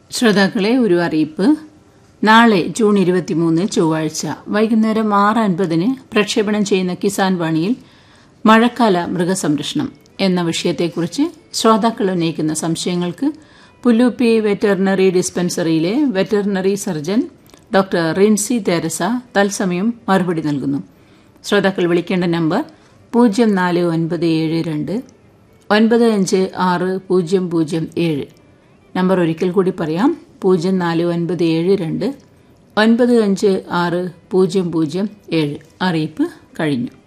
ശ്രോതാക്കളെ ഒരു അറിയിപ്പ് നാളെ ജൂൺ ഇരുപത്തിമൂന്ന് ചൊവ്വാഴ്ച വൈകുന്നേരം ആറ് അൻപതിന് പ്രക്ഷേപണം ചെയ്യുന്ന കിസാൻ വാണിയിൽ മഴക്കാല മൃഗസംരക്ഷണം എന്ന വിഷയത്തെക്കുറിച്ച് ശ്രോതാക്കൾ ഉന്നയിക്കുന്ന സംശയങ്ങൾക്ക് പുല്ലൂപ്പി വെറ്ററിനറി ഡിസ്പെൻസറിയിലെ veterinary surgeon doctor Rinsy Theresa തത്സമയം മറുപടി നൽകുന്നു ശ്രോതാക്കൾ വിളിക്കേണ്ട നമ്പർ പൂജ്യം നാല് ഒൻപത് ഏഴ് രണ്ട് ഒൻപത് അഞ്ച് ആറ് പൂജ്യം പൂജ്യം ഏഴ് നമ്പർ ഒരിക്കൽ കൂടി പറയാം പൂജ്യം നാല് ഒൻപത് ഏഴ് രണ്ട് ഒൻപത് അഞ്ച് ആറ് പൂജ്യം പൂജ്യം ഏഴ് അറിയിപ്പ് കഴിഞ്ഞു